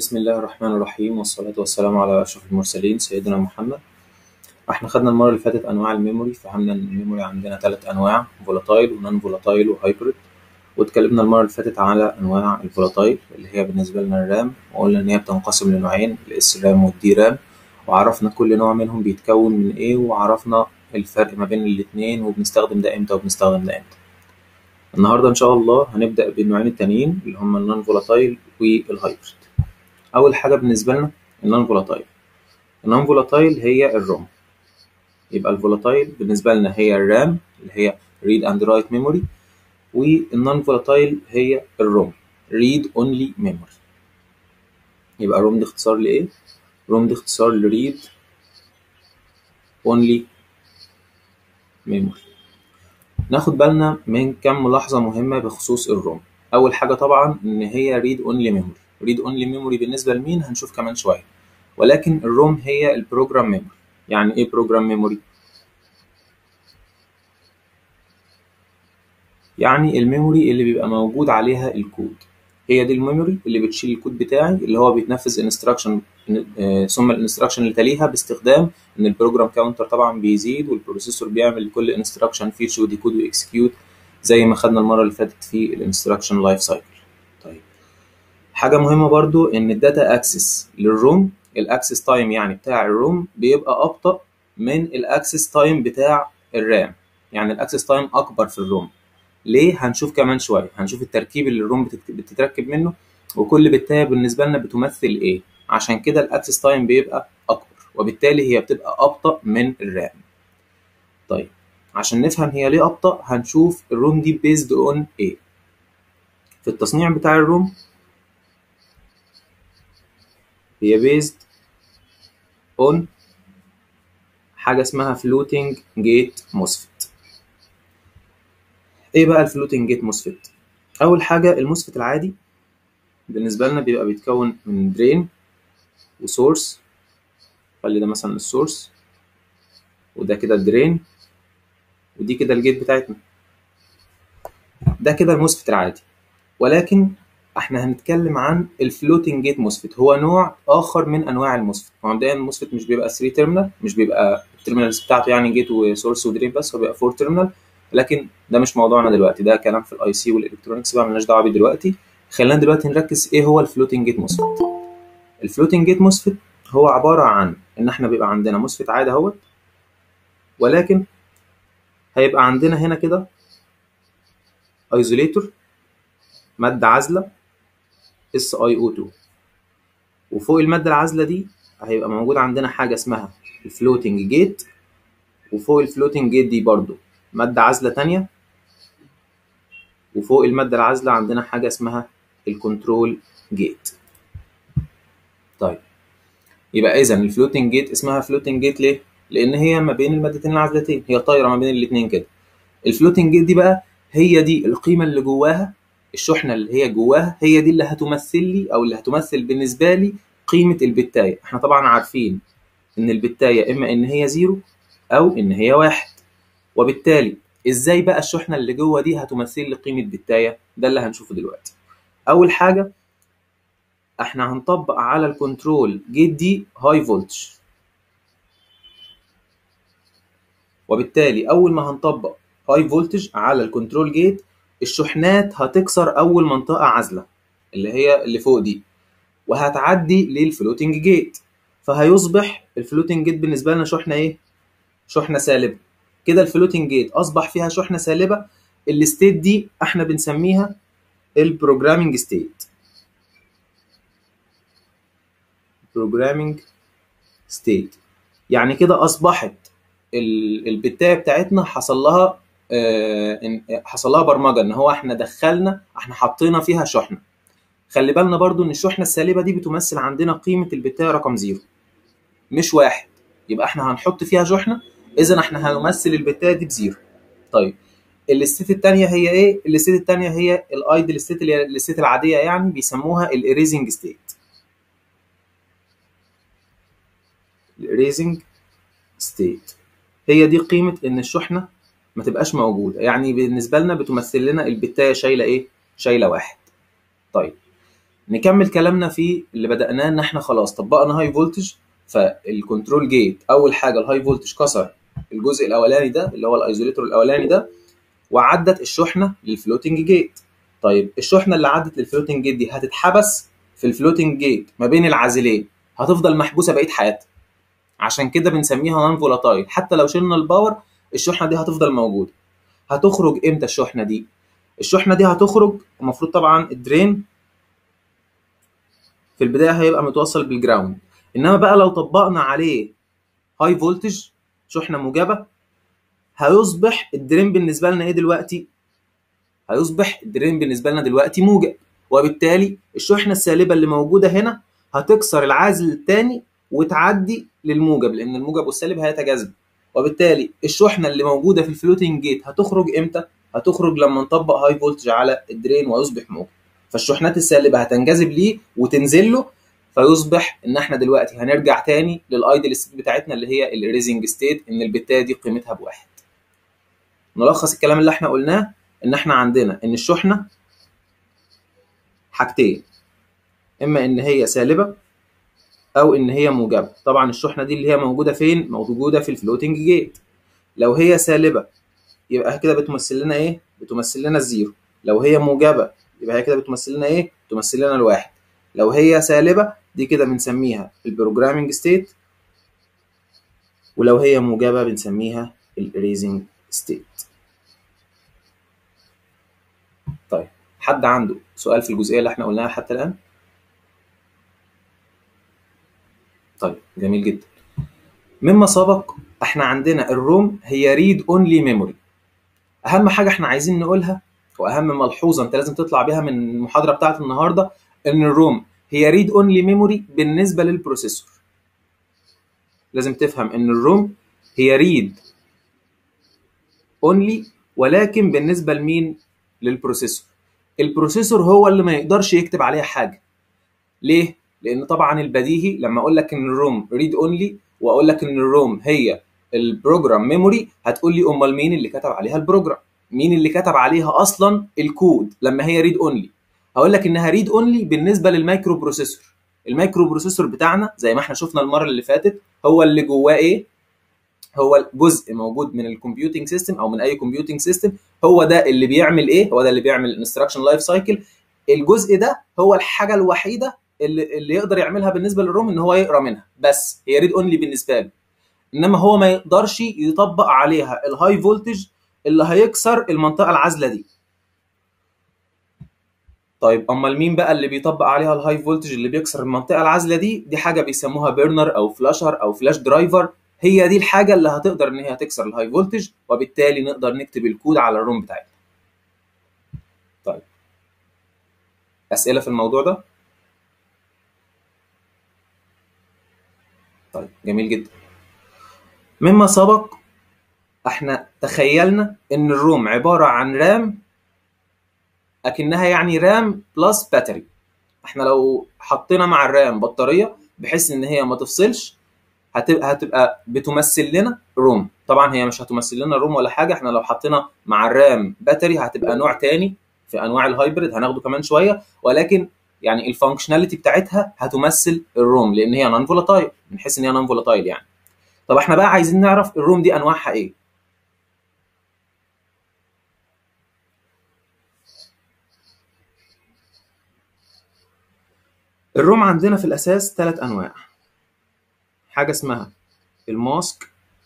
بسم الله الرحمن الرحيم والصلاة والسلام على أشرف المرسلين سيدنا محمد احنا خدنا المرة اللي فاتت أنواع الميموري فهمنا إن الميموري عندنا تلات أنواع فولاتايل ونون فولاتايل وهايبريد واتكلمنا المرة اللي فاتت على أنواع الفولاتايل اللي هي بالنسبة لنا الرام وقلنا إن هي بتنقسم لنوعين الاس رام والدي رام وعرفنا كل نوع منهم بيتكون من إيه وعرفنا الفرق ما بين الاتنين وبنستخدم ده إمتى وبنستخدم ده إمتى النهاردة إن شاء الله هنبدأ بالنوعين التانيين اللي هما النون فولاتايل والهايبريد أول حاجة بالنسبة لنا النون فولاتايل النون فولاتايل هي الروم يبقى الفولاتايل بالنسبة لنا هي الرام اللي هي read and write memory والنون فولاتايل هي الروم read only memory يبقى روم دي اختصار لإيه؟ روم دي اختصار لريد only memory ناخد بالنا من كم ملاحظة مهمة بخصوص الروم أول حاجة طبعا إن هي read only memory read only memory بالنسبة لمين هنشوف كمان شوية ولكن الروم هي البروجرام ميموري يعني ايه بروجرام ميموري يعني الميموري اللي بيبقى موجود عليها الكود هي دي الميموري اللي بتشيل الكود بتاعي اللي هو بيتنفذ انستراكشن ثم الانستراكشن اللي تليها باستخدام ان البروجرام كاونتر طبعا بيزيد والبروسيسور بيعمل لكل انستراكشن فيتش وديكود واكسكيوت زي ما خدنا المره اللي فاتت في الانستراكشن لايف سايكل طيب حاجه مهمه برضو ان الداتا اكسس للروم الاكسس تايم يعني بتاع الروم بيبقى ابطا من الاكسس تايم بتاع الرام يعني الاكسس تايم اكبر في الروم ليه هنشوف كمان شويه هنشوف التركيب اللي الروم بتتركب منه وكل بتايه بالنسبه لنا بتمثل ايه عشان كده الاكسس تايم بيبقى اكبر وبالتالي هي بتبقى ابطا من الرام طيب عشان نفهم هي ليه ابطا هنشوف الروم دي بيزد اون ايه في التصنيع بتاع الروم هي بيزد اون حاجه اسمها floating gate MOSFET ايه بقى الفلوتنج جيت موسفيت اول حاجه الموسفيت العادي بالنسبه لنا بيبقى بيتكون من درين وسورس خلي ده مثلا السورس وده كده الدرين ودي كده الجيت بتاعتنا ده كده الموسفيت العادي ولكن احنا هنتكلم عن الفلوتنج جيت موسفيت هو نوع اخر من انواع الموسفيت مبدئيا الموسفيت مش بيبقى 3 تيرمينال مش بيبقى التيرمينالز بتاعته يعني جيت وسورس ودرين بس هو بيبقى 4 تيرمينال لكن ده مش موضوعنا دلوقتي ده كلام في الاي سي والالكترونكس بقى مالناش دعوه بيه دلوقتي خلينا دلوقتي نركز ايه هو الفلوتنج جيت موسفيت الفلوتنج جيت موسفيت هو عباره عن ان احنا بيبقى عندنا موسفيت عادي اهوت ولكن هيبقى عندنا هنا كده ايزوليتور ماده عازله اس اي او 2 وفوق الماده العازله دي هيبقى موجود عندنا حاجه اسمها الفلوتنج جيت وفوق الفلوتنج جيت دي برضو مادة عازلة تانية وفوق المادة العازلة عندنا حاجة اسمها الكنترول جيت طيب يبقى إذا الفلوتنج جيت اسمها فلوتنج جيت ليه؟ لأن هي ما بين المادتين العازلتين هي طايرة ما بين الاتنين كده الفلوتنج جيت دي بقى هي دي القيمة اللي جواها الشحنة اللي هي جواها هي دي اللي هتمثل لي أو اللي هتمثل بالنسبة لي قيمة البتاية احنا طبعا عارفين إن البتاية إما إن هي زيرو أو إن هي واحد وبالتالي ازاي بقى الشحنه اللي جوه دي هتمثل لي قيمه بتايه ده اللي هنشوفه دلوقتي اول حاجه احنا هنطبق على الكنترول جيت دي هاي فولتج وبالتالي اول ما هنطبق هاي فولتج على الكنترول جيت الشحنات هتكسر اول منطقه عازله اللي هي اللي فوق دي وهتعدي للفلوتنج جيت فهيصبح الفلوتنج جيت بالنسبه لنا شحنه ايه شحنه سالبه كده الفلوتنج جيت اصبح فيها شحنه سالبه الستيت دي احنا بنسميها البروجرامينج ستيت بروجرامينج ستيت يعني كده اصبحت البتايه بتاعتنا حصل لها آه حصل لها برمجه ان هو احنا دخلنا احنا حطينا فيها شحنه خلي بالنا برضو ان الشحنه السالبه دي بتمثل عندنا قيمه البتايه رقم زيرو مش واحد يبقى احنا هنحط فيها شحنه اذا احنا هنمثل البتايه دي بزيرو طيب الستيت الثانيه هي ايه الستيت الثانيه هي الايدل ستيت اللي هي الستيت العاديه يعني بيسموها الاريزنج ستيت الاريزنج ستيت هي دي قيمه ان الشحنه ما تبقاش موجوده يعني بالنسبه لنا بتمثل لنا البتايه شايله ايه شايله واحد طيب نكمل كلامنا في اللي بدأناه ان احنا خلاص طبقنا هاي فولتج فالكنترول جيت اول حاجه الهاي فولتج كسر الجزء الاولاني ده اللي هو الايزوليتور الاولاني ده وعدت الشحنه للفلوتنج جيت طيب الشحنه اللي عدت للفلوتنج جيت دي هتتحبس في الفلوتنج جيت ما بين العازلين هتفضل محبوسه بقيه حياتها عشان كده بنسميها نون فولاتايل حتى لو شلنا الباور الشحنه دي هتفضل موجوده هتخرج امتى الشحنه دي الشحنه دي هتخرج المفروض طبعا الدرين في البدايه هيبقى متوصل بالجراوند انما بقى لو طبقنا عليه هاي فولتج شحنه موجبه هيصبح الدرين بالنسبه لنا ايه دلوقتي هيصبح الدرين بالنسبه لنا دلوقتي موجب وبالتالي الشحنه السالبه اللي موجوده هنا هتكسر العازل الثاني وتعدي للموجب لان الموجب والسالب هيتجاذبوا وبالتالي الشحنه اللي موجوده في الفلوتنج جيت هتخرج امتى هتخرج لما نطبق هاي فولتج على الدرين ويصبح موجب فالشحنات السالبه هتنجذب ليه وتنزل له فيصبح ان احنا دلوقتي هنرجع تاني للايدل ستيت بتاعتنا اللي هي الريزنج ستيت ان البتايه دي قيمتها بواحد نلخص الكلام اللي احنا قلناه ان احنا عندنا ان الشحنه حاجتين اما ان هي سالبه او ان هي موجبه طبعا الشحنه دي اللي هي موجوده فين موجوده في الفلوتنج جيت لو هي سالبه يبقى كده بتمثل لنا ايه بتمثل لنا الزيرو لو هي موجبه يبقى هي كده بتمثل لنا ايه بتمثل لنا الواحد لو هي سالبه دي كده بنسميها البروجرامينج ستيت ولو هي موجبه بنسميها الريزنج ستيت طيب حد عنده سؤال في الجزئيه اللي احنا قلناها حتى الان طيب جميل جدا مما سبق احنا عندنا الروم هي ريد اونلي ميموري اهم حاجه احنا عايزين نقولها واهم ملحوظه انت لازم تطلع بيها من المحاضره بتاعت النهارده ان الروم هي ريد اونلي ميموري بالنسبه للبروسيسور لازم تفهم ان الروم هي ريد اونلي ولكن بالنسبه لمين للبروسيسور البروسيسور هو اللي ما يقدرش يكتب عليها حاجه ليه لان طبعا البديهي لما اقول لك ان الروم ريد اونلي واقول لك ان الروم هي البروجرام ميموري هتقول لي امال مين اللي كتب عليها البروجرام مين اللي كتب عليها اصلا الكود لما هي ريد اونلي هقول لك انها ريد اونلي بالنسبه للمايكرو بروسيسور المايكرو بروسيسور بتاعنا زي ما احنا شفنا المره اللي فاتت هو اللي جواه ايه هو جزء موجود من الكمبيوتنج سيستم او من اي كمبيوتنج سيستم هو ده اللي بيعمل ايه هو ده اللي بيعمل الانستراكشن لايف سايكل الجزء ده هو الحاجه الوحيده اللي, اللي يقدر يعملها بالنسبه للروم ان هو يقرا منها بس هي ريد اونلي بالنسبه له انما هو ما يقدرش يطبق عليها الهاي فولتج اللي هيكسر المنطقه العازله دي طيب امال مين بقى اللي بيطبق عليها الهاي فولتج اللي بيكسر المنطقه العازله دي دي حاجه بيسموها بيرنر او فلاشر او فلاش درايفر هي دي الحاجه اللي هتقدر ان هي تكسر الهاي فولتج وبالتالي نقدر نكتب الكود على الروم بتاعتنا طيب اسئله في الموضوع ده طيب جميل جدا مما سبق احنا تخيلنا ان الروم عباره عن رام اكنها يعني رام بلس باتري احنا لو حطينا مع الرام بطاريه بحيث ان هي ما تفصلش هتبقى هتبقى بتمثل لنا روم طبعا هي مش هتمثل لنا روم ولا حاجه احنا لو حطينا مع الرام باتري هتبقى نوع تاني في انواع الهايبريد هناخده كمان شويه ولكن يعني الفانكشناليتي بتاعتها هتمثل الروم لان هي نون فولاتايل من حيث ان هي نون فولاتايل يعني طب احنا بقى عايزين نعرف الروم دي انواعها ايه الروم عندنا في الاساس ثلاث انواع حاجه اسمها الماسك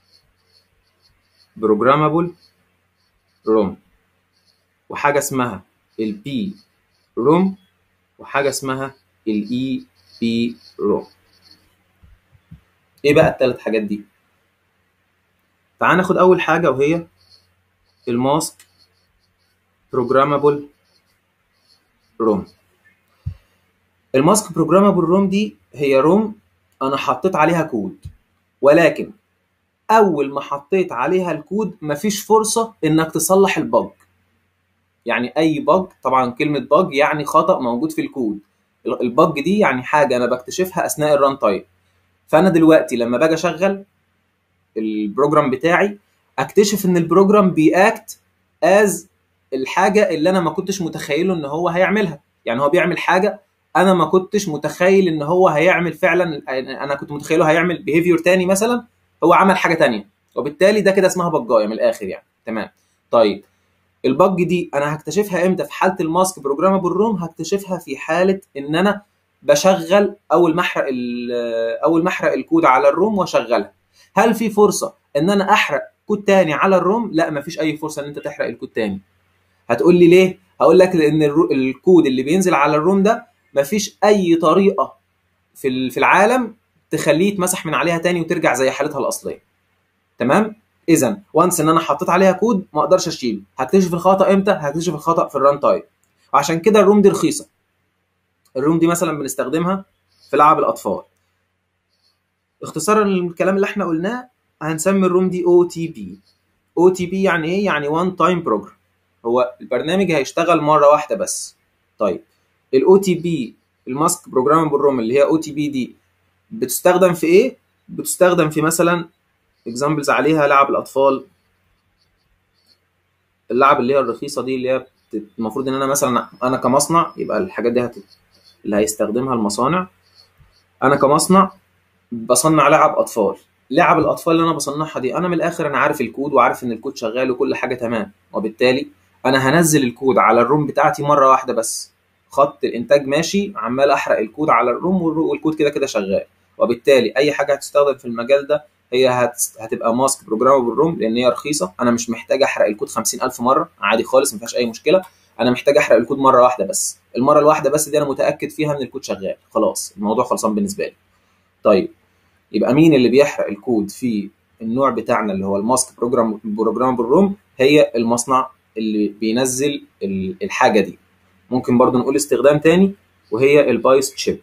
بروجرامابل روم وحاجه اسمها البي روم وحاجه اسمها الاي بي روم ايه بقى الثلاث حاجات دي تعال ناخد اول حاجه وهي الماسك بروجرامابل روم الماسك بروجرامابل روم دي هي روم انا حطيت عليها كود ولكن اول ما حطيت عليها الكود مفيش فرصه انك تصلح البج يعني اي بج طبعا كلمه بج يعني خطا موجود في الكود البج دي يعني حاجه انا بكتشفها اثناء الران تايم فانا دلوقتي لما باجي اشغل البروجرام بتاعي اكتشف ان البروجرام بياكت از الحاجه اللي انا ما كنتش متخيله ان هو هيعملها يعني هو بيعمل حاجه انا ما كنتش متخيل ان هو هيعمل فعلا انا كنت متخيله هيعمل بيهيفير تاني مثلا هو عمل حاجه تانية وبالتالي ده كده اسمها بجايه من الاخر يعني تمام طيب البج دي انا هكتشفها امتى في حاله الماسك بروجرامبل روم هكتشفها في حاله ان انا بشغل اول ما احرق اول ما احرق الكود على الروم واشغلها هل في فرصه ان انا احرق كود تاني على الروم لا مفيش اي فرصه ان انت تحرق الكود تاني هتقول لي ليه هقول لك لان الكود اللي بينزل على الروم ده مفيش اي طريقه في في العالم تخليه يتمسح من عليها تاني وترجع زي حالتها الاصليه تمام اذا وانس ان انا حطيت عليها كود ما اقدرش اشيله هكتشف الخطا امتى هكتشف الخطا في الران تايم وعشان كده الروم دي رخيصه الروم دي مثلا بنستخدمها في لعب الاطفال اختصارا للكلام اللي احنا قلناه هنسمي الروم دي او تي بي او تي بي يعني ايه يعني وان تايم بروجرام هو البرنامج هيشتغل مره واحده بس طيب الاو تي بي الماسك بروجرامبل روم اللي هي او تي بي دي بتستخدم في ايه بتستخدم في مثلا اكزامبلز عليها لعب الاطفال اللعب اللي هي الرخيصه دي اللي هي المفروض ان انا مثلا انا كمصنع يبقى الحاجات دي هت... اللي هيستخدمها المصانع انا كمصنع بصنع لعب اطفال لعب الاطفال اللي انا بصنعها دي انا من الاخر انا عارف الكود وعارف ان الكود شغال وكل حاجه تمام وبالتالي انا هنزل الكود على الروم بتاعتي مره واحده بس خط الانتاج ماشي عمال احرق الكود على الروم والكود كده كده شغال وبالتالي اي حاجه هتستخدم في المجال ده هي هت... هتبقى ماسك بروجرامبل روم لان هي رخيصه انا مش محتاج احرق الكود 50000 مره عادي خالص ما فيهاش اي مشكله انا محتاج احرق الكود مره واحده بس المره الواحده بس دي انا متاكد فيها ان الكود شغال خلاص الموضوع خلصان بالنسبه لي طيب يبقى مين اللي بيحرق الكود في النوع بتاعنا اللي هو الماسك بروجرام بروجرامبل روم هي المصنع اللي بينزل الحاجه دي ممكن برضو نقول استخدام تاني وهي البايس تشيب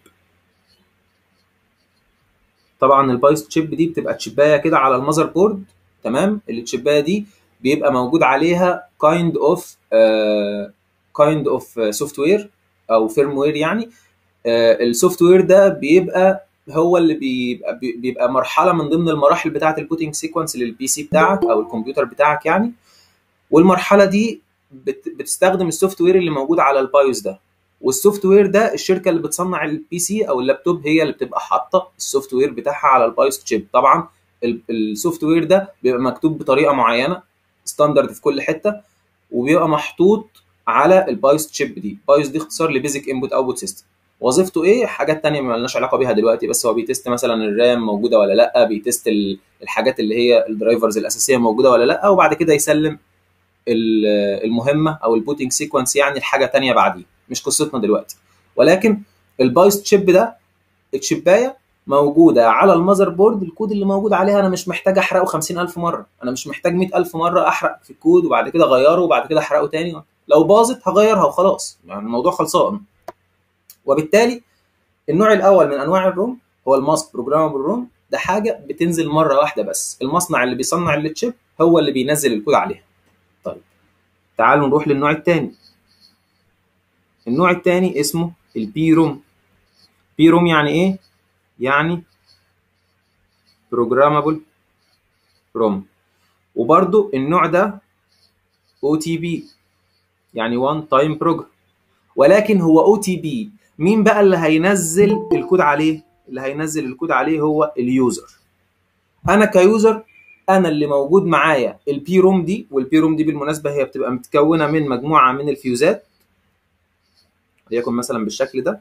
طبعا البايس تشيب دي بتبقى تشيبايه كده على المذر بورد تمام التشيبايه دي بيبقى موجود عليها كايند اوف كايند اوف سوفت وير او فيرم وير يعني السوفت وير ده بيبقى هو اللي بيبقى بيبقى مرحله من ضمن المراحل بتاعه البوتنج سيكونس للبي سي بتاعك او الكمبيوتر بتاعك يعني والمرحله دي بتستخدم السوفت وير اللي موجود على البايوس ده والسوفت وير ده الشركه اللي بتصنع البي سي او اللابتوب هي اللي بتبقى حاطه السوفت وير بتاعها على البايوس تشيب طبعا السوفت وير ده بيبقى مكتوب بطريقه معينه ستاندرد في كل حته وبيبقى محطوط على البايوس تشيب دي بايوس دي اختصار لبيزك انبوت اوتبوت سيستم وظيفته ايه حاجات تانية ما لناش علاقه بيها دلوقتي بس هو بيتست مثلا الرام موجوده ولا لا بيتست الحاجات اللي هي الدرايفرز الاساسيه موجوده ولا لا وبعد كده يسلم المهمه او البوتنج سيكونس يعني الحاجه تانية بعديه مش قصتنا دلوقتي ولكن البايوس تشيب ده التشيبايه موجوده على المذر بورد الكود اللي موجود عليها انا مش محتاج احرقه 50000 مره انا مش محتاج 100000 مره احرق في الكود وبعد كده اغيره وبعد كده احرقه تاني لو باظت هغيرها وخلاص يعني الموضوع خلصان وبالتالي النوع الاول من انواع الروم هو الماسك بروجرامبل روم ده حاجه بتنزل مره واحده بس المصنع اللي بيصنع التشيب هو اللي بينزل الكود عليها طيب تعالوا نروح للنوع الثاني النوع الثاني اسمه البي روم بي روم يعني ايه يعني بروجرامبل روم وبرده النوع ده او تي بي يعني وان تايم بروجرام ولكن هو او تي بي مين بقى اللي هينزل الكود عليه اللي هينزل الكود عليه هو اليوزر انا كيوزر انا اللي موجود معايا البي روم دي والبي روم دي بالمناسبه هي بتبقى متكونه من مجموعه من الفيوزات وليكن مثلا بالشكل ده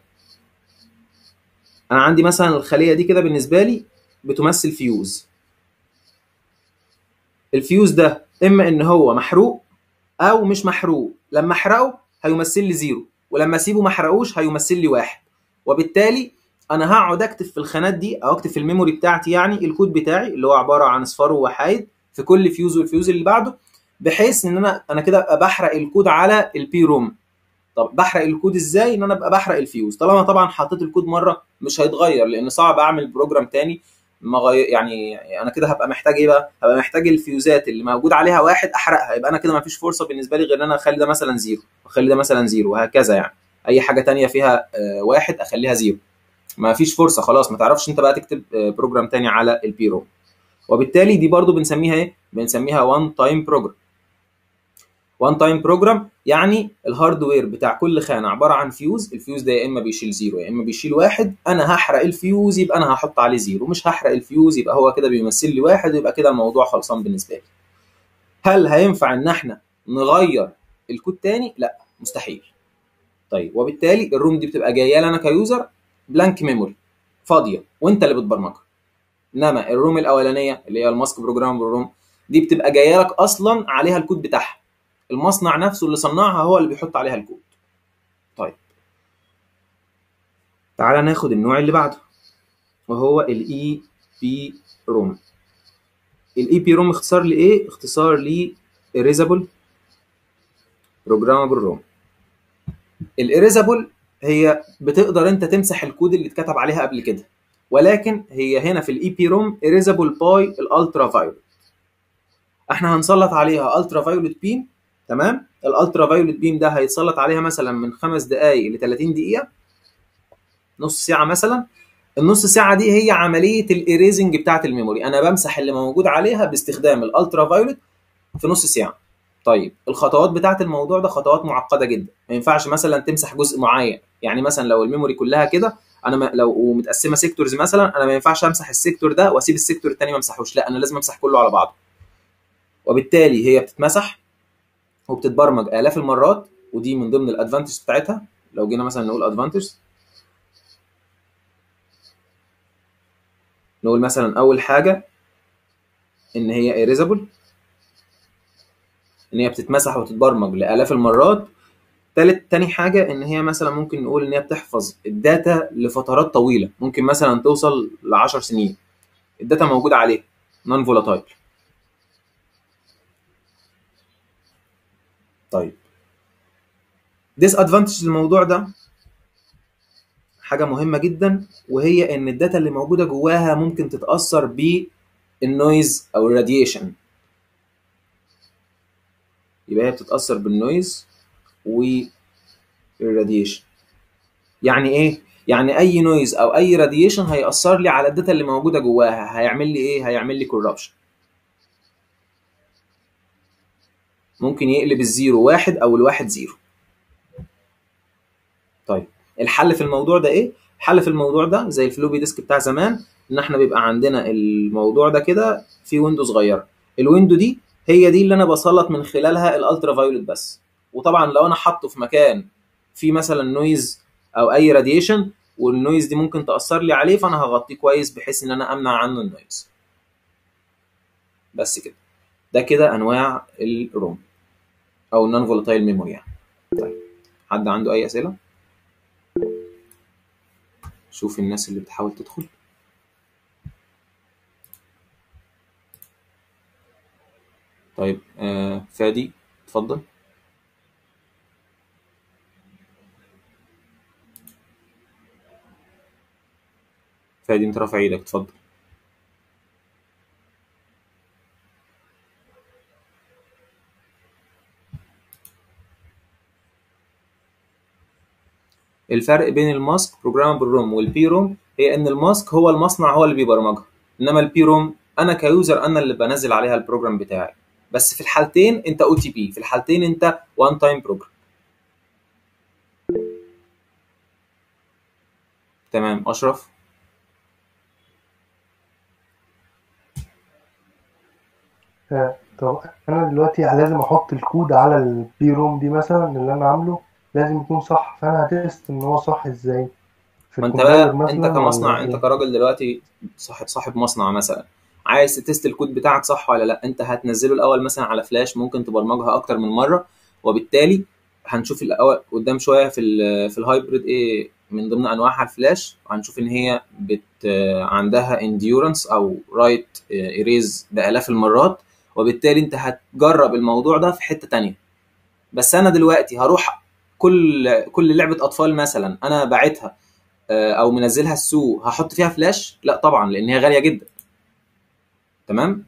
انا عندي مثلا الخليه دي كده بالنسبه لي بتمثل فيوز الفيوز ده اما ان هو محروق او مش محروق لما احرقه هيمثل لي زيرو ولما اسيبه ما احرقوش هيمثل لي واحد وبالتالي انا هقعد اكتب في الخانات دي او اكتب في الميموري بتاعتي يعني الكود بتاعي اللي هو عباره عن اصفار ووحايد في كل فيوز والفيوز اللي بعده بحيث ان انا انا كده ابقى بحرق الكود على البي روم طب بحرق الكود ازاي ان انا ابقى بحرق الفيوز طالما طبعا حطيت الكود مره مش هيتغير لان صعب اعمل بروجرام تاني ما غير يعني انا كده هبقى محتاج ايه بقى هبقى محتاج الفيوزات اللي موجود عليها واحد احرقها يبقى انا كده ما فيش فرصه بالنسبه لي غير ان انا اخلي ده مثلا زيرو واخلي ده مثلا زيرو وهكذا يعني اي حاجه تانية فيها واحد اخليها زيرو ما فيش فرصه خلاص ما تعرفش انت بقى تكتب بروجرام تاني على البي روم وبالتالي دي برضو بنسميها ايه بنسميها وان تايم بروجرام وان تايم بروجرام يعني الهاردوير بتاع كل خانه عباره عن فيوز الفيوز ده يا اما بيشيل زيرو يا اما بيشيل واحد انا هحرق الفيوز يبقى انا هحط عليه زيرو مش هحرق الفيوز يبقى هو كده بيمثل لي واحد ويبقى كده الموضوع خلصان بالنسبه لي هل هينفع ان احنا نغير الكود تاني لا مستحيل طيب وبالتالي الروم دي بتبقى جايه لي انا كيوزر بلانك ميموري فاضيه وانت اللي بتبرمجها انما الروم الاولانيه اللي هي الماسك بروجرام روم دي بتبقى جايه لك اصلا عليها الكود بتاعها المصنع نفسه اللي صنعها هو اللي بيحط عليها الكود طيب تعالى ناخد النوع اللي بعده وهو الاي بي روم الاي بي روم اختصار لايه اختصار ل erasable programmable روم الاريزابل هي بتقدر انت تمسح الكود اللي اتكتب عليها قبل كده ولكن هي هنا في الاي بي روم erasable باي الالترا فايولت احنا هنسلط عليها الترا فايولت بيم تمام الالترا فايولت بيم ده هيتسلط عليها مثلا من خمس دقائق ل 30 دقيقه نص ساعه مثلا النص ساعه دي هي عمليه الايريزنج بتاعه الميموري انا بمسح اللي موجود عليها باستخدام الالترا فايولت في نص ساعه طيب الخطوات بتاعه الموضوع ده خطوات معقده جدا ما ينفعش مثلا تمسح جزء معين يعني مثلا لو الميموري كلها كده انا ما لو ومتقسمه سيكتورز مثلا انا ما ينفعش امسح السيكتور ده واسيب السيكتور الثاني ما امسحوش لا انا لازم امسح كله على بعضه وبالتالي هي بتتمسح وبتتبرمج الاف المرات ودي من ضمن الادفانتج بتاعتها لو جينا مثلا نقول ادفانتج نقول مثلا اول حاجه ان هي ايريزابل ان هي بتتمسح وتتبرمج لالاف المرات تالت تاني حاجة إن هي مثلا ممكن نقول إن هي بتحفظ الداتا لفترات طويلة ممكن مثلا توصل ل 10 سنين الداتا موجودة عليه نون فولاتايل طيب ديس ادفانتج الموضوع ده حاجة مهمة جدا وهي إن الداتا اللي موجودة جواها ممكن تتأثر بالنويز أو الراديشن يبقى هي بتتأثر بالنويز والراديشن يعني ايه يعني اي نويز او اي راديشن هيأثر لي على الداتا اللي موجوده جواها هيعمل لي ايه هيعمل لي كوربشن ممكن يقلب الزيرو واحد او الواحد زيرو طيب الحل في الموضوع ده ايه الحل في الموضوع ده زي الفلوبي ديسك بتاع زمان ان احنا بيبقى عندنا الموضوع ده كده في ويندو صغيره الويندو دي هي دي اللي انا بسلط من خلالها الالترا فايولت بس وطبعا لو انا حاطه في مكان فيه مثلا نويز او اي راديشن والنويز دي ممكن تاثر لي عليه فانا هغطيه كويس بحيث ان انا امنع عنه النويز بس كده ده كده انواع الروم او النون فولاتايل ميموري يعني طيب حد عنده اي اسئله شوف الناس اللي بتحاول تدخل طيب آه فادي اتفضل فادي انت رافع ايدك اتفضل الفرق بين الماسك بروجرامبل روم والبي روم هي ان الماسك هو المصنع هو اللي بيبرمجها انما البي روم انا كيوزر انا اللي بنزل عليها البروجرام بتاعي بس في الحالتين انت او تي بي في الحالتين انت وان تايم بروجرام تمام اشرف آه، طب انا دلوقتي لازم احط الكود على البي روم دي مثلا اللي انا عامله لازم يكون صح فانا هتست ان هو صح ازاي في ما انت الكومبايلر بقى انت مثلا كمصنع ولا انت ايه كراجل دلوقتي صاحب صاحب مصنع مثلا عايز تتست الكود بتاعك صح ولا لا انت هتنزله الاول مثلا على فلاش ممكن تبرمجها اكتر من مره وبالتالي هنشوف الاول قدام شويه في ال في الهايبريد ايه من ضمن انواعها الفلاش وهنشوف ان هي بت عندها انديورنس او رايت ايريز بالاف المرات وبالتالي انت هتجرب الموضوع ده في حته تانية بس انا دلوقتي هروح كل كل لعبه اطفال مثلا انا باعتها آه، او منزلها السوق هحط فيها فلاش لا طبعا لان هي غاليه جدا تمام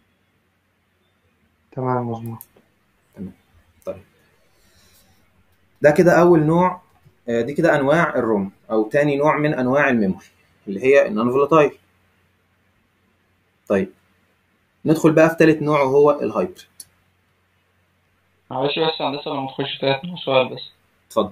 تمام مظبوط طيب ده كده اول نوع آه، دي كده انواع الروم او تاني نوع من انواع الميموري اللي هي النون فولاتايل طيب ندخل بقى في تالت نوع وهو الهايبريد معلش بس هندسة لما تخش تلات سؤال بس اتفضل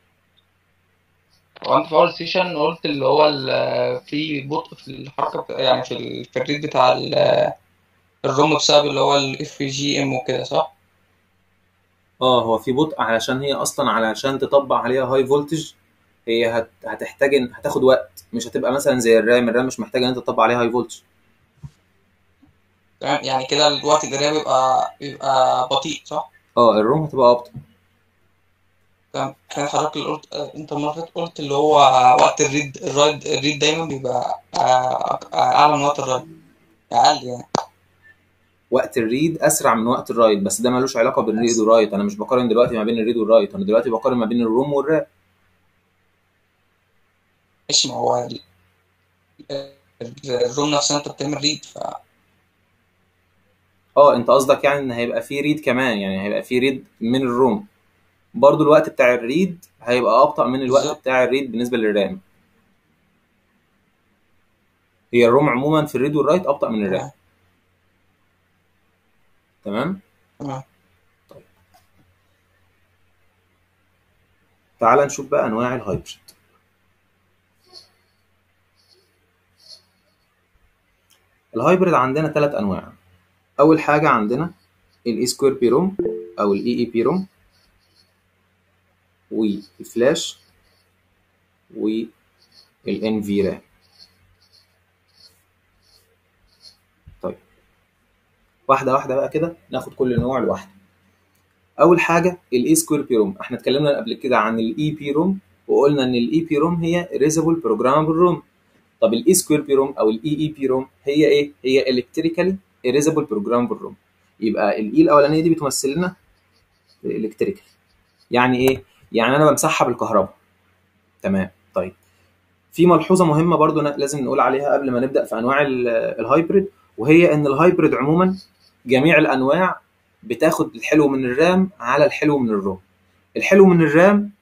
هو انت في اول سيشن قلت اللي هو ال- في بطء في الحركة بتاع يعني في ال- في الريت بتاع ال- الروم بسبب اللي هو الاف جي ام وكده صح؟ اه هو في بطء علشان هي اصلا علشان تطبق عليها هاي فولتج هي هت... هتحتاج إن- هتاخد وقت مش هتبقى مثلا زي الرام الرام مش محتاجه ان انت تطبق عليها هاي فولتج تمام يعني كده الوقت القراية بيبقى بيبقى بطيء صح؟ اه الروم هتبقى ابطأ تمام كان حضرتك اللي قلت آه، انت المرة اللي فاتت قلت اللي هو وقت الريد الرايد الريد دايما بيبقى آه، أك- اعلى من وقت الرايد اقل يعني وقت الريد اسرع من وقت الرايت بس ده ملوش علاقه بالريد والرايت انا مش بقارن دلوقتي ما بين الريد والرايت انا دلوقتي بقارن ما بين الروم والرام ماشي ما هو ال- ال- الروم نفسها انت بتعمل ريد ف اه انت قصدك يعني ان هيبقى في ريد كمان يعني هيبقى في ريد من الروم برضو الوقت بتاع الريد هيبقى ابطأ من الوقت بالظبط بتاع الريد بالنسبه للرام هي الروم عموما في الريد والرايت ابطأ من الرام تمام تمام تمام تعال نشوف بقى انواع الهايبريد الهايبريد عندنا ثلاث انواع اول حاجه عندنا الاي سكوير بي روم او الاي اي بي روم والفلاش والان في رام طيب واحده واحده بقى كده ناخد كل نوع لوحده اول حاجه الاي سكوير بي روم احنا اتكلمنا قبل كده عن الاي بي روم وقلنا ان الاي بي روم هي ريزابل بروجرامبل روم طب الاي سكوير بي روم او الاي اي بي روم هي ايه هي الكتريكالي اريزابل بروجرامبل روم يبقى الاي الاولانيه دي بتمثل لنا الالكتريكال يعني ايه يعني انا بمسحها بالكهرباء تمام طيب في ملحوظه مهمه برضو لازم نقول عليها قبل ما نبدا في انواع الهايبريد وهي ان الهايبريد عموما جميع الانواع بتاخد الحلو من الرام على الحلو من الروم الحلو من الرام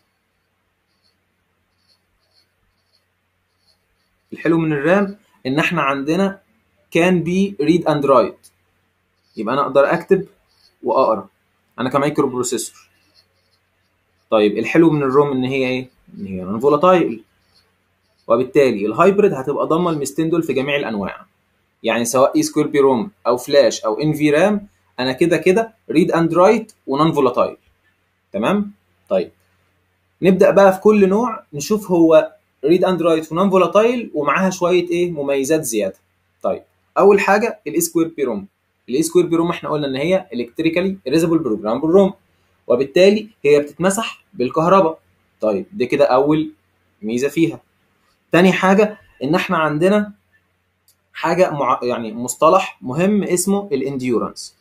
الحلو من الرام ان احنا عندنا كان بي ريد اند رايت يبقى انا اقدر اكتب واقرا انا كمايكرو بروسيسور طيب الحلو من الروم ان هي ايه ان هي نون فولاتايل وبالتالي الهايبريد هتبقى ضامه الميزتين دول في جميع الانواع يعني سواء اي سكوير بي روم او فلاش او ان في رام انا كده كده ريد اند رايت ونون فولاتايل تمام طيب نبدا بقى في كل نوع نشوف هو ريد اند رايت ونون فولاتايل ومعاها شويه ايه مميزات زياده طيب اول حاجه الاي سكوير بي روم الاي سكوير بي روم احنا قلنا ان هي الكتريكالي اريزابل بروجرامبل روم وبالتالي هي بتتمسح بالكهرباء طيب دي كده اول ميزه فيها تاني حاجه ان احنا عندنا حاجه مع... يعني مصطلح مهم اسمه الانديورنس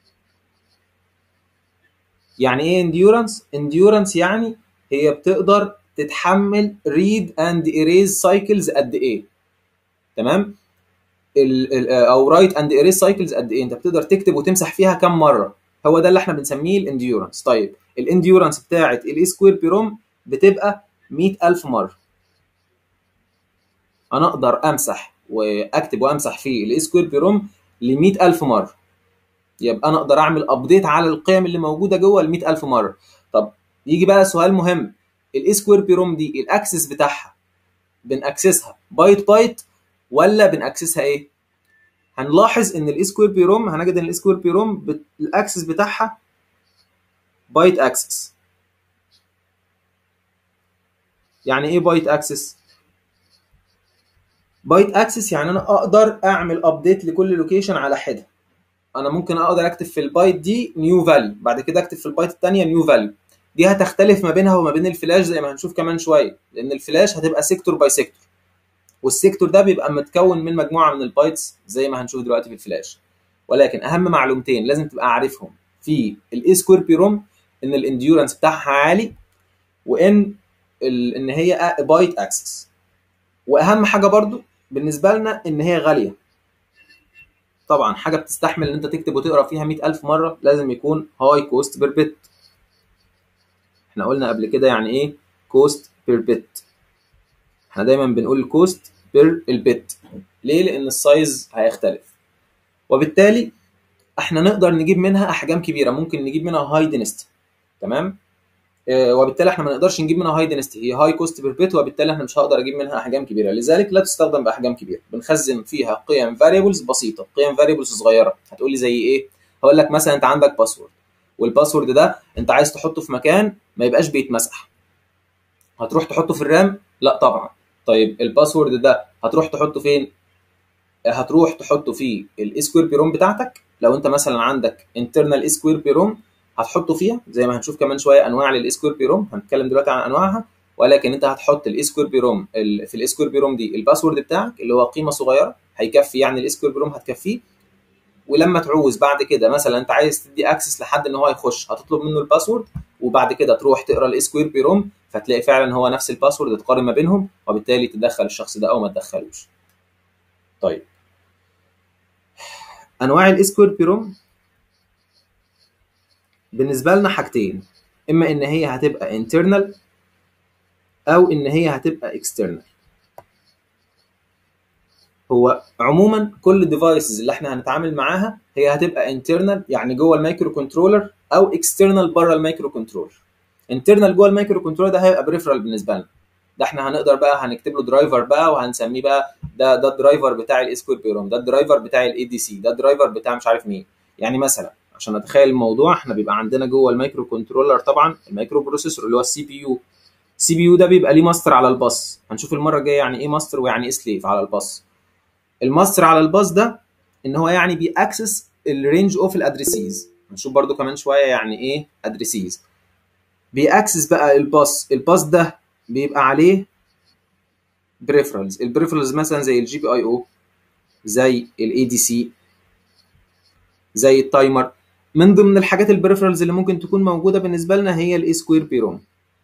يعني ايه انديورنس انديورنس يعني هي بتقدر تتحمل ريد اند ايريز سايكلز قد ايه تمام ال ال او رايت اند ايريز سايكلز قد ايه انت بتقدر تكتب وتمسح فيها كم مره هو ده اللي احنا بنسميه الانديورنس طيب الانديورنس بتاعه الاي سكوير بي روم بتبقى 100000 مره انا اقدر امسح واكتب وامسح في الاي سكوير بي روم ل 100000 مره يبقى انا اقدر اعمل ابديت على القيم اللي موجوده جوه ال 100000 مره طب يجي بقى سؤال مهم الاي سكوير بي روم دي الاكسس بتاعها بنأكسسها بايت بايت ولا بنأكسسها ايه هنلاحظ ان الاي سكوير بي روم هنجد ان الاي سكوير بي روم بت... الاكسس بتاعها بايت اكسس يعني ايه بايت اكسس بايت اكسس يعني انا اقدر اعمل ابديت لكل لوكيشن على حده انا ممكن اقدر اكتب في البايت دي نيو فاليو بعد كده اكتب في البايت الثانيه نيو فاليو دي هتختلف ما بينها وما بين الفلاش زي ما هنشوف كمان شويه لان الفلاش هتبقى سيكتور باي سيكتور والسيكتور ده بيبقى متكون من مجموعه من البايتس زي ما هنشوف دلوقتي في الفلاش ولكن اهم معلومتين لازم تبقى عارفهم في الاي سكوير بي روم ان الانديورنس بتاعها عالي وان ال... ان هي بايت اكسس واهم حاجه برضو بالنسبه لنا ان هي غاليه طبعا حاجه بتستحمل ان انت تكتب وتقرا فيها 100000 مره لازم يكون هاي كوست بير بت احنا قلنا قبل كده يعني ايه كوست بير بت احنا دايما بنقول الكوست بير البت ليه لان السايز هيختلف وبالتالي احنا نقدر نجيب منها احجام كبيره ممكن نجيب منها هاي دينستي تمام آه، وبالتالي احنا ما نقدرش نجيب منها هاي دينستي هي هاي كوست بير بيت وبالتالي احنا مش هقدر اجيب منها احجام كبيره لذلك لا تستخدم باحجام كبيره بنخزن فيها قيم فاريبلز بسيطه قيم فاريبلز صغيره هتقول لي زي ايه هقول لك مثلا انت عندك باسورد والباسورد ده انت عايز تحطه في مكان ما يبقاش بيتمسح هتروح تحطه في الرام لا طبعا طيب الباسورد ده هتروح تحطه فين هتروح تحطه في الاسكوير بيروم بتاعتك لو انت مثلا عندك انترنال اسكوير بيروم هتحطه فيها زي ما هنشوف كمان شويه انواع للاسكوير بيروم هنتكلم دلوقتي عن انواعها ولكن انت هتحط الاسكوير بيروم ال- في الاسكوير بيروم دي الباسورد بتاعك اللي هو قيمه صغيره هيكفي يعني الاسكوير بيروم هتكفيه ولما تعوز بعد كده مثلا انت عايز تدي اكسس لحد ان هو يخش هتطلب منه الباسورد وبعد كده تروح تقرا الاسكوير بيروم فتلاقي فعلا هو نفس الباسورد تقارن ما بينهم وبالتالي تدخل الشخص ده او ما تدخلوش طيب انواع الاسكوير بيروم بالنسبه لنا حاجتين اما ان هي هتبقى internal او ان هي هتبقى external هو عموما كل الديفايسز اللي احنا هنتعامل معاها هي هتبقى internal يعني جوه المايكرو كنترولر او external بره المايكرو كنترولر internal جوه المايكرو كنترولر ده هيبقى بريفرال بالنسبه لنا ده احنا هنقدر بقى هنكتب له درايفر بقى وهنسميه بقى ده ده الدرايفر بتاع الاسكوير بيروم ده الدرايفر بتاع الاي دي سي ده الدرايفر بتاع مش عارف مين يعني مثلا عشان اتخيل الموضوع احنا بيبقى عندنا جوه المايكرو كنترولر طبعا المايكرو بروسيسور اللي هو السي بي يو السي بي يو ده بيبقى ليه ماستر على الباص هنشوف المره الجايه يعني ايه ماستر ويعني ايه سليف على الباص الماستر على الباص ده ان هو يعني بيأكسس الرينج اوف الادريسيز هنشوف برده كمان شويه يعني ايه ادريسيز بيأكسس بقى الباص الباص ده بيبقى عليه بريفرالز البريفرالز مثلا زي الجي بي اي او زي الاي دي سي زي التايمر من ضمن الحاجات البريفرالز اللي ممكن تكون موجوده بالنسبه لنا هي الاي سكوير بيروم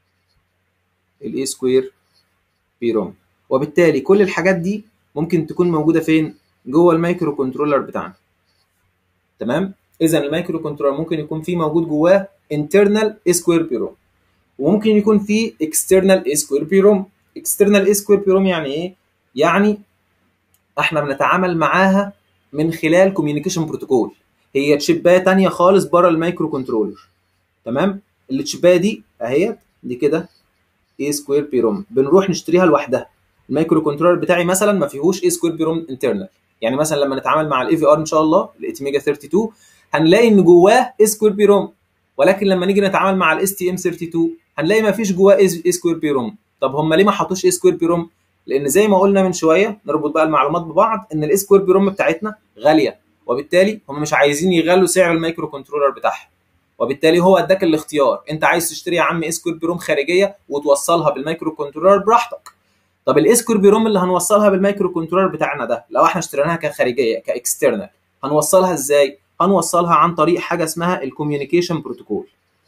الاي سكوير بيروم وبالتالي كل الحاجات دي ممكن تكون موجوده فين جوه المايكرو كنترولر بتاعنا تمام اذا المايكرو كنترولر ممكن يكون فيه موجود جواه internal سكوير بيروم وممكن يكون فيه external سكوير بيروم external سكوير بيروم يعني ايه يعني احنا بنتعامل معاها من خلال كوميونيكيشن بروتوكول هي تشيبايه تانية خالص بره المايكرو كنترولر تمام التشيبايه دي اهيت دي كده اي سكوير بيروم بنروح نشتريها لوحدها المايكرو كنترولر بتاعي مثلا ما فيهوش اي سكوير بيروم انترنال يعني مثلا لما نتعامل مع الاي في ار ان شاء الله الاتميجا 32 هنلاقي ان جواه اي سكوير بيروم ولكن لما نيجي نتعامل مع الاس تي ام 32 هنلاقي ما فيش جواه اي سكوير بيروم طب هم ليه ما حطوش اي سكوير بيروم لان زي ما قلنا من شويه نربط بقى المعلومات ببعض ان الاي سكوير بيروم بتاعتنا غاليه وبالتالي هم مش عايزين يغلوا سعر المايكرو كنترولر بتاعهم وبالتالي هو اداك الاختيار انت عايز تشتري يا عم اسكوير بيروم خارجيه وتوصلها بالمايكرو كنترولر براحتك طب الاسكوير بيروم اللي هنوصلها بالمايكرو كنترولر بتاعنا ده لو احنا اشتريناها كخارجيه كاكسترنال هنوصلها ازاي هنوصلها عن طريق حاجه اسمها الكوميونيكيشن بروتوكول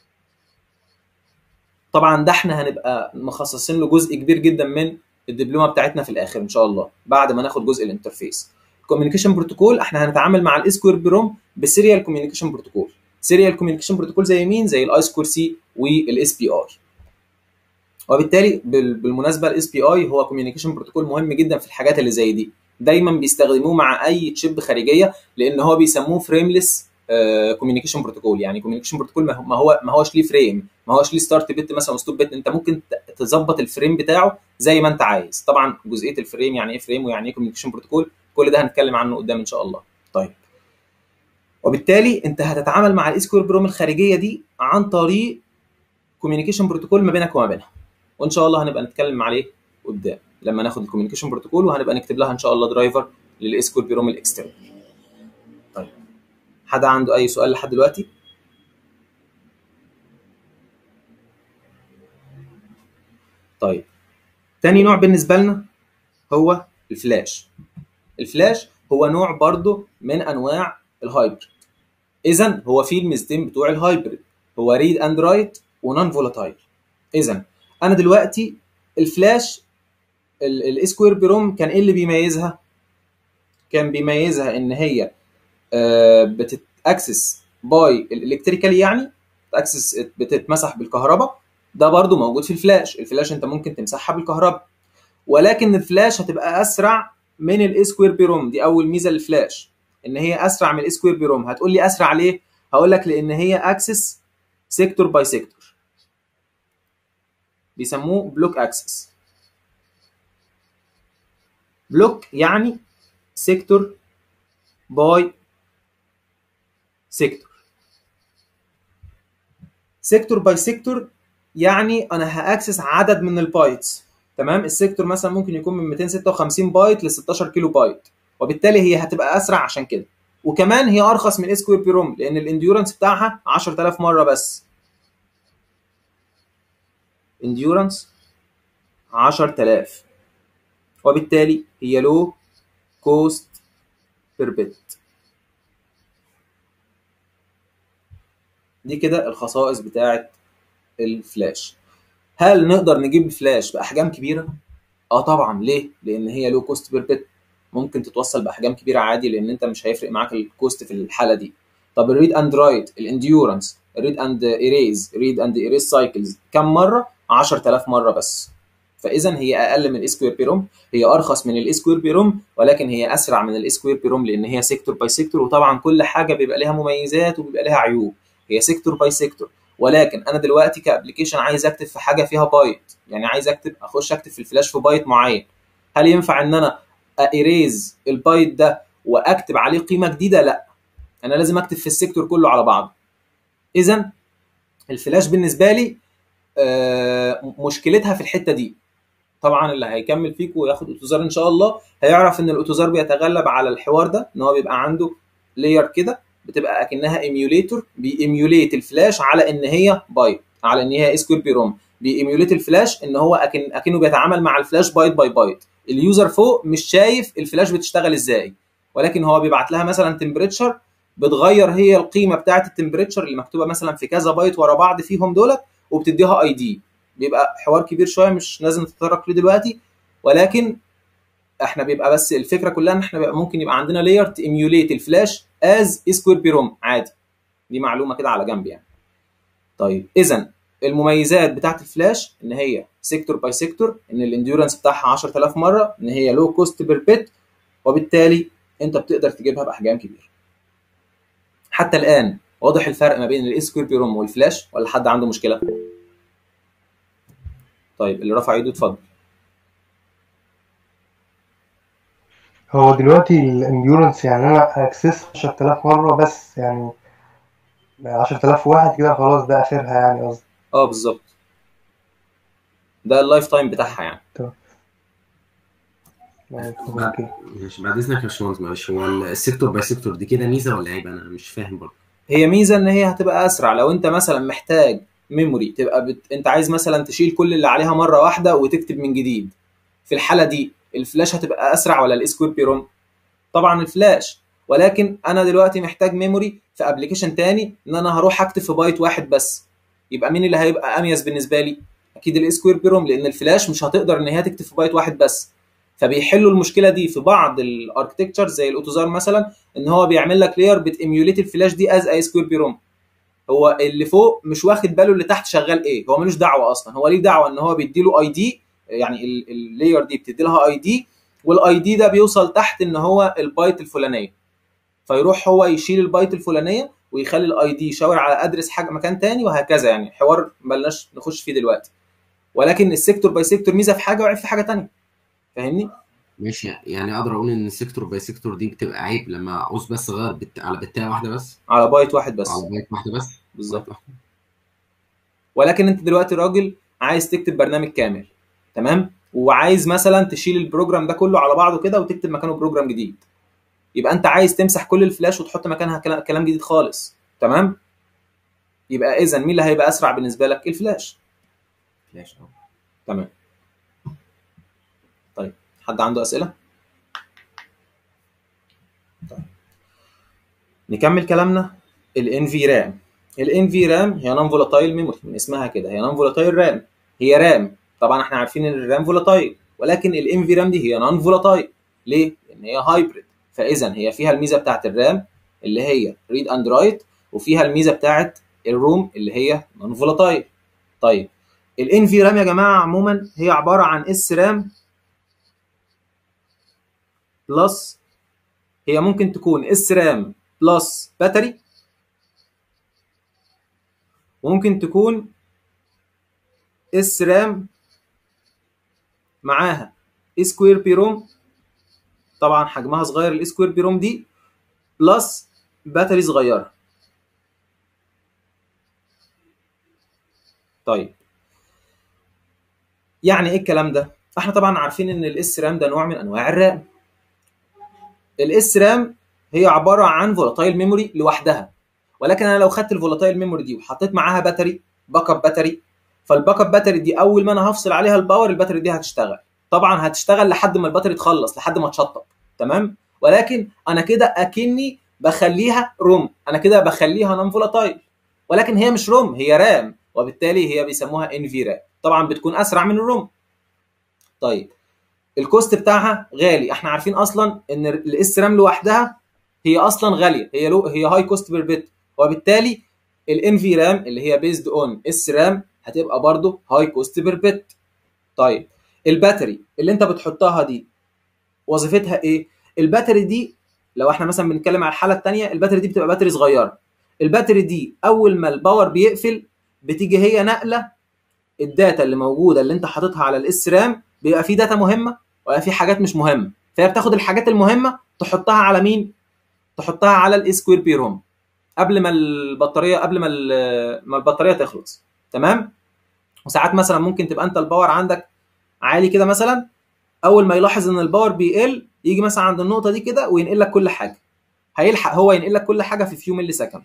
طبعا ده احنا هنبقى مخصصين له جزء كبير جدا من الدبلومه بتاعتنا في الاخر ان شاء الله بعد ما ناخد جزء الانترفيس الكوميونيكيشن بروتوكول احنا هنتعامل مع الاسكوير بيروم بسيريال كوميونيكيشن بروتوكول سيريال كوميونيكيشن بروتوكول زي مين زي الاي سكوير سي والاس بي اي وبالتالي بالمناسبه الاس بي اي هو كوميونيكيشن بروتوكول مهم جدا في الحاجات اللي زي دي دايما بيستخدموه مع اي تشيب خارجيه لان هو بيسموه فريمليس كوميونيكيشن بروتوكول يعني كوميونيكيشن بروتوكول ما هو ما هوش ليه فريم ما هوش ليه ستارت بت مثلا وستوب بت انت ممكن تظبط الفريم بتاعه زي ما انت عايز طبعا جزئيه الفريم يعني ايه فريم ويعني ايه كوميونيكيشن بروتوكول كل ده هنتكلم عنه قدام ان شاء الله طيب وبالتالي انت هتتعامل مع الاسكوير بروم الخارجيه دي عن طريق كوميونيكيشن بروتوكول ما بينك وما بينها وان شاء الله هنبقى نتكلم عليه قدام لما ناخد الكوميونيكيشن بروتوكول وهنبقى نكتب لها ان شاء الله درايفر للاسكوير بروم الاكسترنال طيب حد عنده اي سؤال لحد دلوقتي طيب تاني نوع بالنسبه لنا هو الفلاش الفلاش هو نوع برضه من انواع الهايبريد اذا هو فيه الميزتين بتوع الهايبريد هو ريد اند رايت ونون فولاتايل اذا انا دلوقتي الفلاش الاسكوير بروم كان ايه اللي بيميزها كان بيميزها ان هي بتتاكسس باي الالكتريكال يعني تاكسس بتتمسح بالكهرباء ده برضو موجود في الفلاش الفلاش انت ممكن تمسحها بالكهرباء ولكن الفلاش هتبقى اسرع من الاسكوير بيروم دي اول ميزه للفلاش ان هي اسرع من السكوير بيروم هتقول لي اسرع ليه هقول لك لان هي اكسس سيكتور باي سيكتور بيسموه بلوك اكسس بلوك يعني سيكتور باي سيكتور سيكتور باي سيكتور يعني انا هاكسس عدد من البايتس تمام السيكتور مثلا ممكن يكون من 256 بايت ل 16 كيلو بايت وبالتالي هي هتبقى اسرع عشان كده وكمان هي ارخص من سكوير بيروم لان الانديورنس بتاعها 10000 مره بس انديورنس 10000 وبالتالي هي لو كوست بير بت دي كده الخصائص بتاعه الفلاش هل نقدر نجيب فلاش باحجام كبيره اه طبعا ليه لان هي لو كوست بير بت ممكن تتوصل باحجام كبيره عادي لان انت مش هيفرق معاك الكوست في الحاله دي طب الريد اند رايت الانديورنس الريد اند ايريز ريد اند ايريز سايكلز كم مره 10000 مره بس فاذا هي اقل من الاسكوير بيروم هي ارخص من الاسكوير بيروم ولكن هي اسرع من الاسكوير بيروم لان هي سيكتور باي سيكتور وطبعا كل حاجه بيبقى لها مميزات وبيبقى لها عيوب هي سيكتور باي سيكتور ولكن انا دلوقتي كابلكيشن عايز اكتب في حاجه فيها بايت يعني عايز اكتب اخش اكتب في الفلاش في بايت معين هل ينفع ان انا ايريز البايت ده واكتب عليه قيمه جديده لا انا لازم اكتب في السيكتور كله على بعضه اذا الفلاش بالنسبه لي آه مشكلتها في الحته دي طبعا اللي هيكمل فيكم وياخد اوتوزار ان شاء الله هيعرف ان الاوتوزار بيتغلب على الحوار ده ان هو بيبقى عنده لاير كده بتبقى اكنها ايميوليتور بيميوليت الفلاش على ان هي بايت على ان هي سكوير بي روم بيميوليت الفلاش ان هو أكن اكنه بيتعامل مع الفلاش بايت باي بايت اليوزر فوق مش شايف الفلاش بتشتغل ازاي ولكن هو بيبعت لها مثلا تمبريتشر بتغير هي القيمه بتاعه التمبريتشر اللي مكتوبه مثلا في كذا بايت ورا بعض فيهم دولت وبتديها اي دي بيبقى حوار كبير شويه مش لازم نتطرق له دلوقتي ولكن احنا بيبقى بس الفكره كلها ان احنا بيبقى ممكن يبقى عندنا لاير تيميوليت الفلاش از سكوير بيروم عادي دي معلومه كده على جنب يعني طيب اذا المميزات بتاعت الفلاش ان هي سيكتور باي سيكتور ان الانديورنس بتاعها 10000 مره ان هي لو كوست بير بت وبالتالي انت بتقدر تجيبها باحجام كبيره حتى الان واضح الفرق ما بين الاس سكوير بيروم والفلاش ولا حد عنده مشكله طيب اللي رفع ايده اتفضل هو دلوقتي الانديورنس يعني انا اكسس 10000 مره بس يعني 10000 واحد كده خلاص ده اخرها يعني قصدي اه بالظبط ده اللايف تايم بتاعها يعني اوكي ماشي بعد اذنك يا باشمهندس معلش هو السيكتور باي سيكتور دي كده ميزه ولا عيب انا مش فاهم برضه هي ميزه ان هي هتبقى اسرع لو انت مثلا محتاج ميموري تبقى بت... انت عايز مثلا تشيل كل اللي عليها مره واحده وتكتب من جديد في الحاله دي الفلاش هتبقى اسرع ولا الاسكوير بيروم طبعا الفلاش ولكن انا دلوقتي محتاج ميموري في ابلكيشن تاني ان انا هروح اكتب في بايت واحد بس يبقى مين اللي هيبقى اميز بالنسبه لي اكيد الاسكوير بيروم لان الفلاش مش هتقدر ان هي تكتب في بايت واحد بس فبيحلوا المشكله دي في بعض الاركتكتشر زي الاوتوزار مثلا ان هو بيعمل لك لاير بتيميوليت الفلاش دي از اي سكوير بيروم هو اللي فوق مش واخد باله اللي تحت شغال ايه هو ملوش دعوه اصلا هو ليه دعوه ان هو بيدي له اي دي يعني اللاير دي بتدي لها اي دي والاي دي ده بيوصل تحت ان هو البايت الفلانيه فيروح هو يشيل البايت الفلانيه ويخلي الاي دي يشاور على ادرس حاجه مكان تاني وهكذا يعني حوار ملناش نخش فيه دلوقتي ولكن السيكتور باي سيكتور ميزه في حاجه وعيب في حاجه تانية فاهمني ماشي يعني اقدر اقول ان السيكتور باي سيكتور دي بتبقى عيب لما اعوز بس اغير بت... على بتايه واحده بس على بايت واحد بس على بايت واحده بس بالظبط ولكن انت دلوقتي راجل عايز تكتب برنامج كامل تمام وعايز مثلا تشيل البروجرام ده كله على بعضه كده وتكتب مكانه بروجرام جديد يبقى انت عايز تمسح كل الفلاش وتحط مكانها كلام جديد خالص تمام يبقى اذا مين اللي هيبقى اسرع بالنسبه لك الفلاش فلاش اه تمام طيب حد عنده اسئله طيب نكمل كلامنا الان في رام الان في رام هي نون فولاتايل ميموري من اسمها كده هي نون فولاتايل رام هي رام طبعا احنا عارفين ان الرام فولاتايل ولكن الان في رام دي هي نون فولاتايل ليه لان هي هايبريد فاذا هي فيها الميزه بتاعت الرام اللي هي ريد اند رايت وفيها الميزه بتاعت الروم اللي هي نون فولاتايل طيب الان في رام يا جماعه عموما هي عباره عن اس رام بلس هي ممكن تكون اس رام بلس باتري وممكن تكون اس رام معاها سكوير بي روم طبعا حجمها صغير السكوير بي روم دي بلس باتري صغيره طيب يعني ايه الكلام ده احنا طبعا عارفين ان الاس رام ده نوع من انواع الرام الاس رام هي عباره عن فولاتايل ميموري لوحدها ولكن انا لو خدت الفولاتايل ميموري دي وحطيت معاها باتري باك اب باتري فالباك اب باتري دي اول ما انا هفصل عليها الباور الباتري دي هتشتغل طبعا هتشتغل لحد ما الباتري تخلص لحد ما تشطب تمام ولكن انا كده اكني بخليها روم انا كده بخليها نون فولاتايل ولكن هي مش روم هي رام وبالتالي هي بيسموها ان في رام طبعا بتكون اسرع من الروم طيب الكوست بتاعها غالي احنا عارفين اصلا ان الاس رام لوحدها هي اصلا غاليه هي لو هي هاي كوست بير بت وبالتالي الان في رام اللي هي بيزد اون اس رام هتبقى برضو هاي كوست بير بت طيب الباتري اللي انت بتحطها دي وظيفتها ايه الباتري دي لو احنا مثلا بنتكلم على الحاله الثانيه الباتري دي بتبقى باتري صغيره الباتري دي اول ما الباور بيقفل بتيجي هي نقله الداتا اللي موجوده اللي انت حاططها على الاس رام بيبقى في داتا مهمه وبيبقى في حاجات مش مهمه فهي بتاخد الحاجات المهمه تحطها على مين تحطها على الاسكوير بي روم قبل ما البطاريه قبل ما ما البطاريه تخلص تمام وساعات مثلا ممكن تبقى انت الباور عندك عالي كده مثلا اول ما يلاحظ ان الباور بيقل يجي مثلا عند النقطه دي كده وينقل لك كل حاجه هيلحق هو ينقل لك كل حاجه في فيو ملي سكند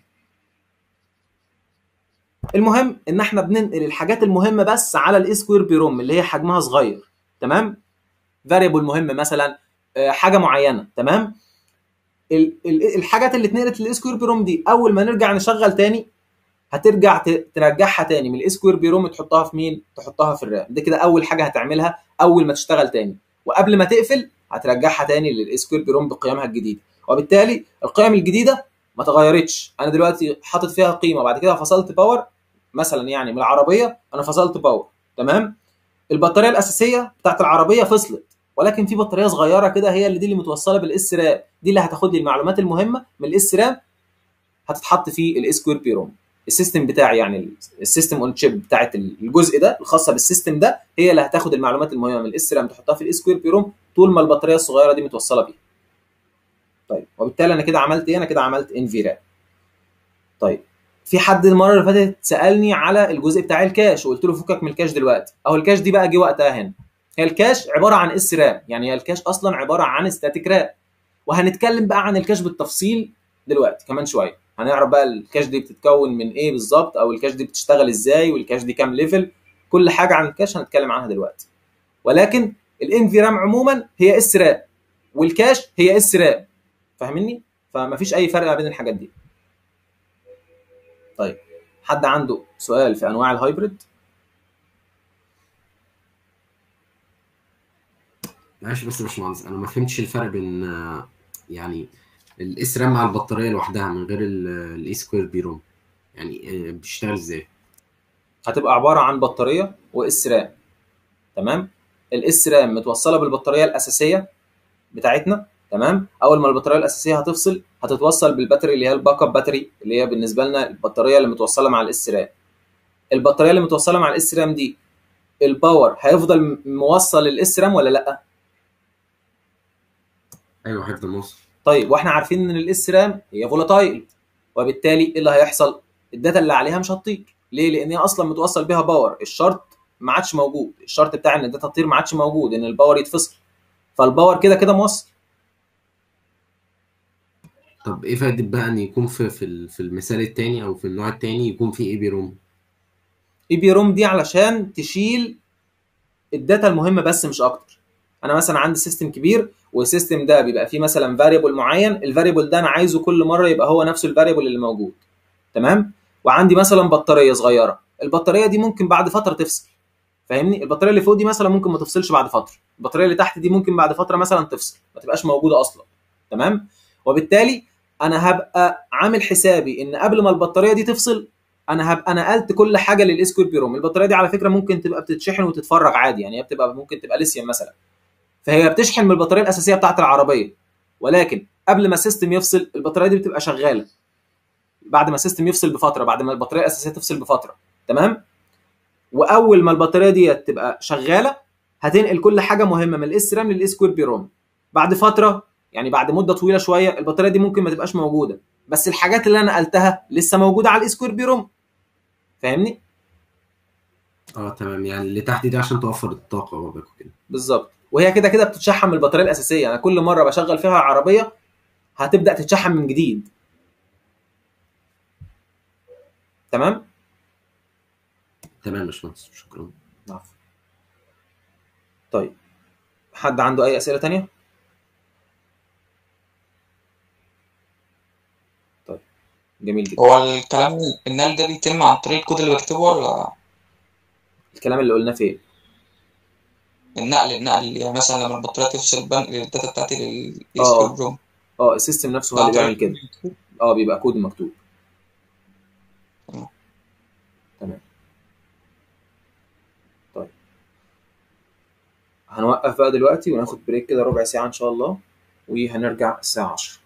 المهم ان احنا بننقل الحاجات المهمه بس على الاسكوير بي روم اللي هي حجمها صغير تمام فاريبل مهم مثلا حاجه معينه تمام الحاجات اللي اتنقلت للاسكوير بي روم دي اول ما نرجع نشغل تاني هترجع ترجعها تاني من الاسكوير بي روم تحطها في مين تحطها في الرام ده كده اول حاجه هتعملها اول ما تشتغل تاني وقبل ما تقفل هترجعها تاني للاسكوير بي روم بقيمها الجديده وبالتالي القيم الجديده ما تغيرتش انا دلوقتي حاطط فيها قيمه بعد كده فصلت باور مثلا يعني من العربيه انا فصلت باور تمام البطاريه الاساسيه بتاعت العربيه فصلت ولكن في بطاريه صغيره كده هي اللي دي اللي متوصله بالاس رام دي اللي هتاخد لي المعلومات المهمه من الاس رام هتتحط في الاسكوير بي روم السيستم بتاعي يعني السيستم اون تشيب بتاعت الجزء ده الخاصه بالسيستم ده هي اللي هتاخد المعلومات المهمه من الاس رام تحطها في الاسكوير بي روم طول ما البطاريه الصغيره دي متوصله بيها طيب وبالتالي انا كده عملت ايه انا كده عملت ان في رام طيب في حد المره اللي فاتت سالني على الجزء بتاع الكاش وقلت له فكك من الكاش دلوقتي اهو الكاش دي بقى جه وقتها هنا هي الكاش عباره عن اس رام يعني هي الكاش اصلا عباره عن ستاتيك رام وهنتكلم بقى عن الكاش بالتفصيل دلوقتي كمان شويه هنعرف بقى الكاش دي بتتكون من ايه بالظبط او الكاش دي بتشتغل ازاي والكاش دي كام ليفل كل حاجه عن الكاش هنتكلم عنها دلوقتي ولكن الان في رام عموما هي اس رام والكاش هي اس رام فاهمني فمفيش اي فرق ما بين الحاجات دي طيب حد عنده سؤال في انواع الهايبريد معلش بس يا باشمهندس انا ما فهمتش الفرق بين آه، يعني الاس رام مع البطاريه لوحدها من غير الاي سكوير بي روم يعني آه، بيشتغل ازاي؟ هتبقى عباره عن بطاريه واس رام تمام الاس رام متوصله بالبطاريه الاساسيه بتاعتنا تمام اول ما البطاريه الاساسيه هتفصل هتتوصل بالباتري اللي هي الباك اب باتري اللي هي بالنسبه لنا البطاريه اللي متوصله مع الاس رام البطاريه اللي متوصله مع الاس رام دي الباور هيفضل موصل للاس رام ولا لا ايوه حفظ النص طيب واحنا عارفين ان الاس رام هي فولاتايل وبالتالي ايه اللي هيحصل الداتا اللي عليها مش هتطير ليه لان هي اصلا متوصل بيها باور الشرط ما عادش موجود الشرط بتاع ان الداتا تطير ما عادش موجود ان الباور يتفصل فالباور كده كده موصل طب ايه فايدة بقى ان يكون في في ال- في المثال التاني او في النوع التاني يكون في اي بي روم اي بي روم دي علشان تشيل الداتا المهمه بس مش اكتر انا مثلا عندي سيستم كبير والسيستم ده بيبقى فيه مثلا فاريبل معين الفاريبل ده انا عايزه كل مره يبقى هو نفس الفاريبل اللي موجود تمام وعندي مثلا بطاريه صغيره البطاريه دي ممكن بعد فتره تفصل فاهمني البطاريه اللي فوق دي مثلا ممكن ما تفصلش بعد فتره البطاريه اللي تحت دي ممكن بعد فتره مثلا تفصل ما تبقاش موجوده اصلا تمام وبالتالي انا هبقى عامل حسابي ان قبل ما البطاريه دي تفصل انا هبقى نقلت كل حاجه للاسكوير بي روم البطاريه دي على فكره ممكن تبقى بتتشحن وتتفرغ عادي يعني هي بتبقى ممكن تبقى ليثيوم مثلا فهي بتشحن من البطاريه الاساسيه بتاعه العربيه ولكن قبل ما السيستم يفصل البطاريه دي بتبقى شغاله بعد ما السيستم يفصل بفتره بعد ما البطاريه الاساسيه تفصل بفتره تمام واول ما البطاريه دي تبقى شغاله هتنقل كل حاجه مهمه من الاس رام للاس سكوير بي روم بعد فتره يعني بعد مده طويله شويه البطاريه دي ممكن ما تبقاش موجوده بس الحاجات اللي انا نقلتها لسه موجوده على الاس سكوير بي روم فاهمني اه تمام يعني اللي تحت دي عشان توفر الطاقه برضك وكده بالظبط وهي كده كده بتتشحن من البطاريه الاساسيه انا كل مره بشغل فيها العربيه هتبدا تتشحن من جديد تمام تمام يا باشمهندس شكرا عفوا طيب حد عنده اي اسئله تانية طيب جميل جدا هو الكلام النقل ده بيتم عن طريق الكود اللي بكتبه ولا الكلام اللي قلناه فين النقل النقل يعني مثلا لما البطارية تفصل بنقل الداتا بتاعتي اه. للسكوب روم اه السيستم نفسه هو اللي بيعمل كده اه بيبقى كود مكتوب تمام. تمام طيب هنوقف بقى دلوقتي وناخد بريك كده ربع ساعة إن شاء الله وهنرجع الساعة 10